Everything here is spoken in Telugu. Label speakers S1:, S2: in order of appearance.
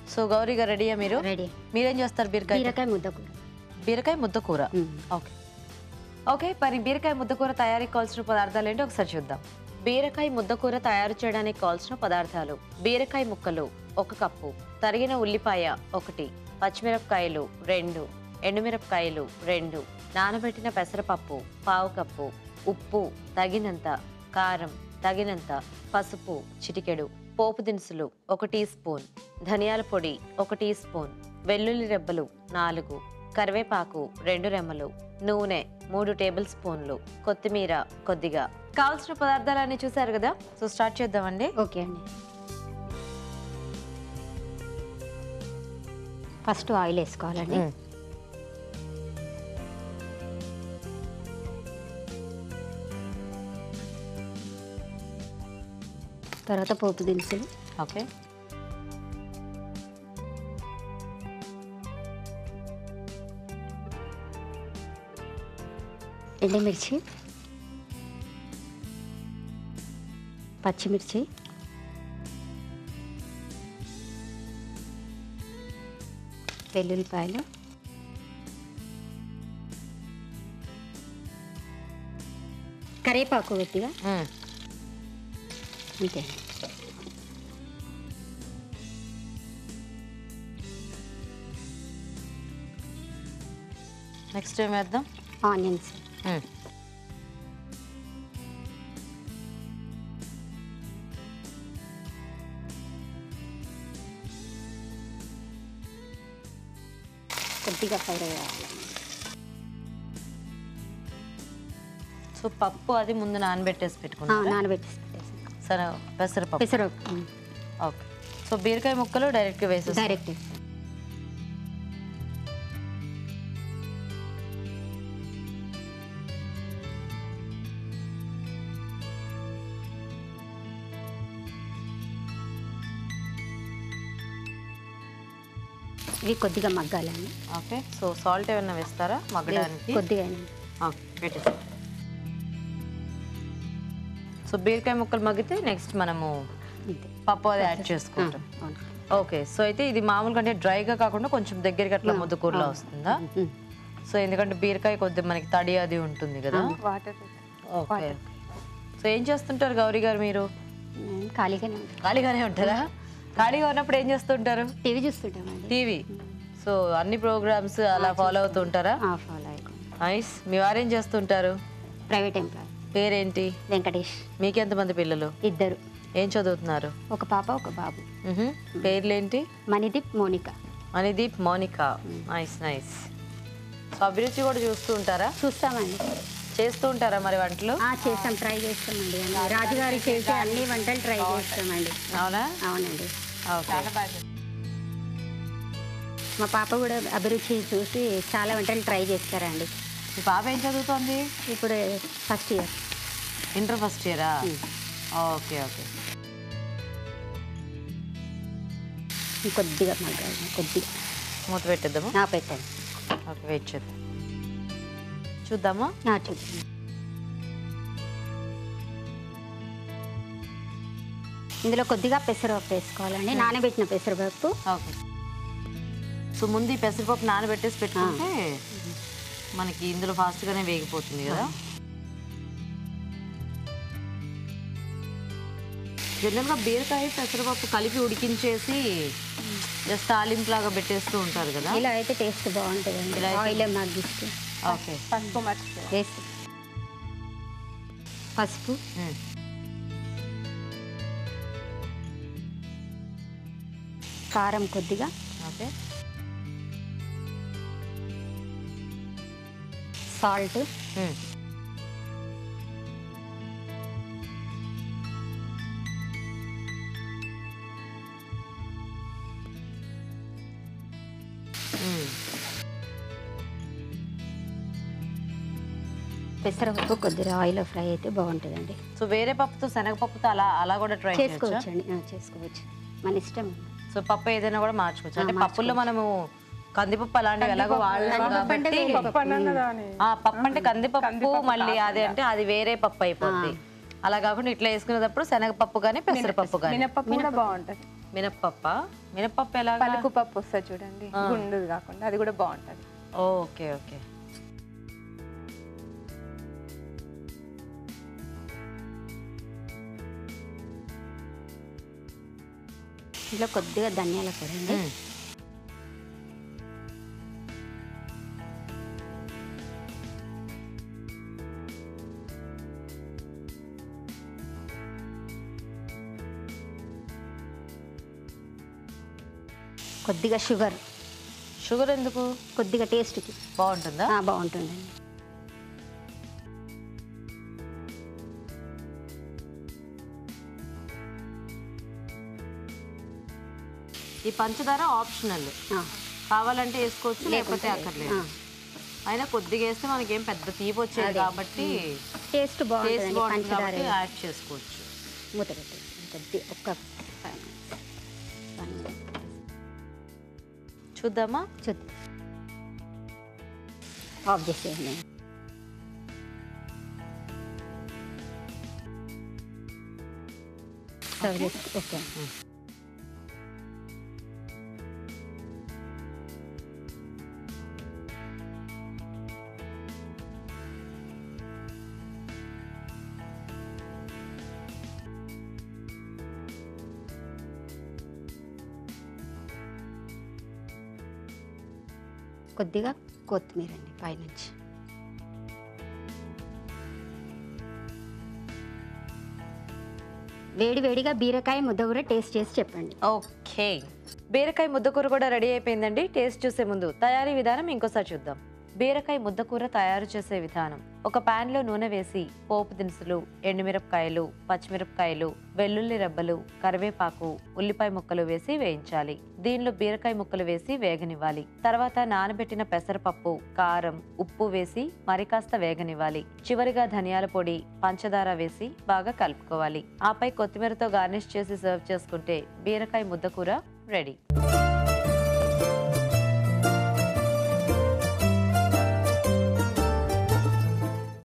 S1: సో గౌరీ గారు రెడీయా మీరు
S2: రెడీ
S1: మీరేం చేస్తారు బీరకాయ
S2: బీరకాయ ముద్ద కూర
S1: బీరకాయ ముద్ద కూర
S2: మ్మ్.
S1: ఓకే ఓకే మరి బీరకాయ ముద్దకూర తయారీకి కావాల్సిన పదార్థాలు ఏంటో ఒకసారి చూద్దాం బీరకాయ ముద్దకూర తయారు చేయడానికి కావాల్సిన పదార్థాలు బీరకాయ ముక్కలు ఒక కప్పు తరిగిన ఉల్లిపాయ ఒకటి పచ్చిమిరపకాయలు రెండు ఎండుమిరపకాయలు రెండు నానబెట్టిన పెసరపప్పు పావు కప్పు ఉప్పు తగినంత కారం తగినంత పసుపు చిటికెడు పోపు దినుసులు ఒక టీ స్పూన్ ధనియాల పొడి ఒక టీ స్పూన్ వెల్లుల్లి రెబ్బలు నాలుగు కరివేపాకు రెండు రెమ్మలు నూనె మూడు టేబుల్ స్పూన్లు కొత్తిమీర కొద్దిగా కావాల్సిన పదార్థాలన్నీ చూసారు కదా సో స్టార్ట్ చేద్దామండి
S2: ఓకే అండి ఫస్ట్ ఆయిల్ వేసుకోవాలండి తర్వాత పోపు దినుసులు
S1: ఓకే
S2: ఎండుమిర్చి పచ్చిమిర్చి వెల్లుల్లిపాయలు కరివేపాకు కొద్దిగా
S1: మ్మ్.
S2: అంతే
S1: నెక్స్ట్ ఏం వేద్దాం
S2: ఆనియన్స్
S1: మ్మ్.
S2: కొద్దిగా ఫ్రై అవ్వాలి
S1: సో పప్పు అది ముందు నానబెట్టేసి పెట్టుకున్నాం
S2: నానబెట్టి పెట్టేసాను
S1: సరే పెసరపప్పు
S2: పెసరపప్పు
S1: ఓకే సో బీరకాయ ముక్కలు డైరెక్ట్గా వేసేసి
S2: డైరెక్ట్ ఇవి కొద్దిగా మగ్గాలండి
S1: ఓకే సో సాల్ట్ ఏమైనా వేస్తారా మగ్గడానికి
S2: కొద్దిగా
S1: ఓకే పెట్టేసి సో బీరకాయ ముక్కలు మగ్గితే నెక్స్ట్ మనము
S2: అంతే
S1: పప్పు అది యాడ్ చేసుకుంటాం
S2: అవును.
S1: ఓకే సో అయితే ఇది మామూలుగా అంటే డ్రైగా కాకుండా కొంచెం దగ్గరికి అట్లా ముద్దకూరలో వస్తుందా
S2: ఉమ్.
S1: సో ఎందుకంటే బీరకాయ కొద్దిగా మనకి తడి అది ఉంటుంది కదా
S3: వాటర్
S1: ఓకే సో ఏం చేస్తుంటారు గౌరీ గారు మీరు
S2: నేను ఖాళీగానే ఉంటాను
S1: ఖాళీగానే ఉంటారా ఖాళీగా ఉన్నప్పుడు ఏం చేస్తుంటారు
S2: టీవీ చూస్తుంటామండి
S1: టీవీ సో అన్ని ప్రోగ్రామ్స్ అలా ఫాలో అవుతూ ఉంటారా
S2: ఫాలో అయిపోయింది
S1: నైస్ మీ వారేం చేస్తుంటారు
S2: ప్రైవేట్ ఎంప్లాయ్
S1: పేరేంటి
S2: వెంకటేష్
S1: మీకెంతమంది పిల్లలు
S2: ఇద్దరు
S1: ఏం చదువుతున్నారు
S2: ఒక పాప ఒక బాబు
S1: మ్హూ. పేర్లేంటి
S2: Manideep Monika
S1: Anideep Monika nice nice so అభిరుచి కూడా చూస్తూ ఉంటారా
S2: చూస్తామండి
S1: చేస్తూ ఉంటారా మరి వంటలు
S2: ఆ, చేస్తాం ట్రై చేస్తామండి అన్ని రాజుగారి చేసే అన్ని వంటలు ట్రై చేస్తామండి
S1: అవునా
S2: అవునండి
S1: ఓకే
S2: మా పాప కూడా అభిరుచి చూసి చాలా వంటలు ట్రై చేస్తారండి
S1: మీ పాప ఏం చదువుతోంది
S2: ఇప్పుడు ఫస్ట్ ఇయర్
S1: ఇంటర్ ఫస్ట్ ఇయరా ఓకే ఓకే
S2: కొద్దిగా మగ్గాలి కొద్దిగా
S1: మూత పెట్టేద్దాము
S2: నా పెట్టండి
S1: ఓకే వెయిట్ చేద్దాం చూద్దామా
S2: నా చూడండి ఇందులో కొద్దిగా పెసరపప్పు వేసుకోవాలండి నానబెట్టిన పెసరపప్పు
S1: ఓకే సో ముందు ఈ పెసరపప్పు నానబెట్టేసి పెట్టుకుంటే మనకి ఇందులో ఫాస్ట్గానే వేగిపోతుంది కదా జనరల్గా బీరకాయ పెసరపప్పు కలిపి ఉడికించేసి జస్ట్ తాలింపు లాగా పెట్టేస్తూ ఉంటారు కదా
S2: ఇలా అయితే టేస్ట్ బాగుంటుందండి
S1: ఇలా అయితే-
S2: ఆయిల్ మగ్గిస్తే
S1: ఓకే
S3: పసుపు మర్చిపోయాను
S2: వేసి పసుపు
S1: మ్మ్.
S2: కారం కొద్దిగా
S1: ఓకే
S2: సాల్ట్
S1: మ్మ్. మ్మ్.
S2: పెసరపప్పు కొద్దిగా ఆయిల్ ఫ్రై అయితే బాగుంటుందండి
S1: సో వేరే పప్పుతో శనగపప్పుతో అలా అలా కూడా ట్రై చేయొచ్చా
S2: చేసుకోవచ్చండి ఆ, చేసుకోవచ్చు మన ఇష్టం
S1: సో పప్పు ఏదైనా కూడా మార్చుకోవచ్చు అంటే పప్పుల్లో మనము కందిపప్పు అలాంటివి ఎలాగో వాడలేము కాబట్టి
S3: పన్నెండు దాని
S1: ఆ పప్పు అంటే కందిపప్పు మళ్ళీ అదే అంటే అది వేరే పప్పు అయిపోద్ది అలా కాకుండా ఇట్లా వేసుకునేటప్పుడు శనగపప్పు కానీ పెసరపప్పు కానీ
S3: మినపప్పు కూడా బాగుంటది
S1: మినప్పప్ప మినప్పప్పు ఎలాగా
S3: పలుకు పప్పు వస్తుంది చూడండి
S1: ఆ.
S3: గుండుది కాకుండా అది కూడా బాగుంటది
S1: ఓకే ఓకే
S2: ఇందులో కొద్దిగా ధనియాల పొడి అండి
S1: మ్మ్.
S2: కొద్దిగా షుగర్
S1: షుగర్ ఎందుకు
S2: కొద్దిగా టేస్ట్కి
S1: బాగుంటుందా
S2: బాగుంటుందండి
S1: ఈ పంచదార ఆప్షనల్
S2: ఆ,
S1: కావాలంటే వేసుకోవచ్చు లేకపోతే
S2: లేకుంటే
S1: అక్కర్లేదు
S2: ఆ.
S1: అయినా కొద్దిగా వేస్తే మనకి ఏం పెద్ద తీపి వచ్చేది
S2: అదే.
S1: కాబట్టి
S2: టేస్ట్
S1: టేస్ట్
S2: బాగుంటుందండి
S1: బాగుంటుంది
S2: పంచదార
S1: కాబట్టి యాడ్ చేసుకోవచ్చు
S2: మూత పెట్టి కొద్ది ఒక్క five minutes. One minute.
S1: చూద్దామా
S2: చూద్దాం ఆఫ్ చేసేయండి సర్వ్ చేసి ఓకే కొద్దిగా కొత్తిమీర అండి పైనుంచి వేడి వేడిగా బీరకాయ ముద్ద కూడా టేస్ట్ చేసి చెప్పండి
S1: ఓకే బీరకాయ ముద్దకూర కూడా రెడీ అయిపోయిందండి టేస్ట్ చూసే ముందు తయారీ విధానం ఇంకోసారి చూద్దాం బీరకాయ ముద్దకూర తయారు చేసే విధానం ఒక పాన్ లో నూనె వేసి పోపు దినుసులు ఎండుమిరపకాయలు పచ్చిమిరపకాయలు వెల్లుల్లి రెబ్బలు కరివేపాకు ఉల్లిపాయ ముక్కలు వేసి వేయించాలి దీనిలో బీరకాయ ముక్కలు వేసి వేగనివ్వాలి తర్వాత నానబెట్టిన పెసరపప్పు కారం ఉప్పు వేసి మరి కాస్త వేగనివ్వాలి చివరిగా ధనియాల పొడి పంచదార వేసి బాగా కలుపుకోవాలి ఆపై కొత్తిమీరతో గార్నిష్ చేసి సర్వ్ చేసుకుంటే బీరకాయ ముద్దకూర రెడీ